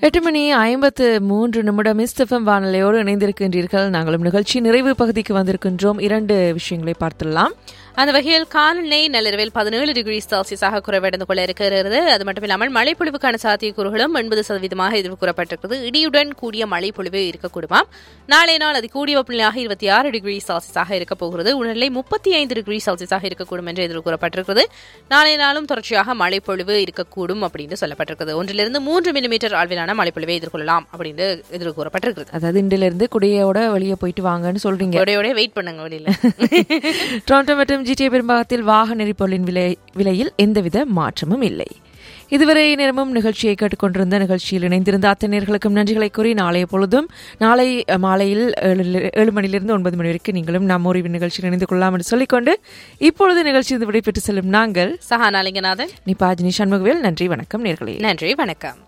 எட்டு மணி ஐம்பத்து மூன்று நிமிடம் இஸ்தஃபம் வானொலியோடு இணைந்திருக்கின்றீர்கள் நாங்களும் நிகழ்ச்சி நிறைவு பகுதிக்கு வந்திருக்கின்றோம் இரண்டு விஷயங்களை பார்த்துடலாம் அந்த வகையில் காலநிலை நள்ளிரவில் பதினேழு டிகிரி செல்சியஸாக குறைவடைந்து கொள்ள இருக்கிறது அது மட்டும் இல்லாமல் மழைப்பொழிவுக்கான சாத்தியக்கூறுகளும் எண்பது சதவீதமாக எதிர்ப்பு கூறப்பட்டிருக்கிறது இடியுடன் கூடிய மழைப்பொழிவு இருக்கக்கூடுமாம் நாளை நாள் அது கூடிய வெப்பநிலையாக இருபத்தி ஆறு டிகிரி செல்சியஸாக இருக்க போகிறது உடல்நிலை முப்பத்தி ஐந்து டிகிரி செல்சியஸாக இருக்கக்கூடும் என்று எதிர்ப்பு கூறப்பட்டிருக்கிறது நாளை நாளும் தொடர்ச்சியாக மழைப்பொழிவு இருக்கக்கூடும் அப்படின்னு சொல்லப்பட்டிருக்கிறது ஒன்றிலிருந்து மூன்று மில்லிமீட்டர் அளவிலான மழைப்பொழிவை எதிர்கொள்ளலாம் அப்படின்னு எதிர்ப்பு கூறப்பட்டிருக்கிறது அதாவது இன்றிலிருந்து குடியோட வெளியே போயிட்டு வாங்கன்னு சொல்றீங்க ஒரே வெயிட் பண்ணுங்க வெளியில டொரண்டோ மற்றும் ஜிடிஏ பெரும்பாகத்தில் வாகன எரிபொருளின் விலை விலையில் எந்தவித மாற்றமும் இல்லை இதுவரை நேரமும் நிகழ்ச்சியை கேட்டுக்கொண்டிருந்த நிகழ்ச்சியில் இணைந்திருந்த அத்தனையர்களுக்கும் நன்றிகளை கூறி நாளைய பொழுதும் நாளை அஹ், மாலையில் ஏழு ஏழு மணியிலிருந்து ஒன்பது மணி வரைக்கும் நீங்களும் நம்ம ஒரு நிகழ்ச்சியில் இணைந்து கொள்ளலாம் என்று சொல்லிக்கொண்டு இப்பொழுது நிகழ்ச்சி விடைபெற்று செல்லும் நாங்கள் சஹானாலிங்கநாதன் நிபாஜினி சண்முகவேல் நன்றி வணக்கம் நேர்களே நன்றி வணக்கம்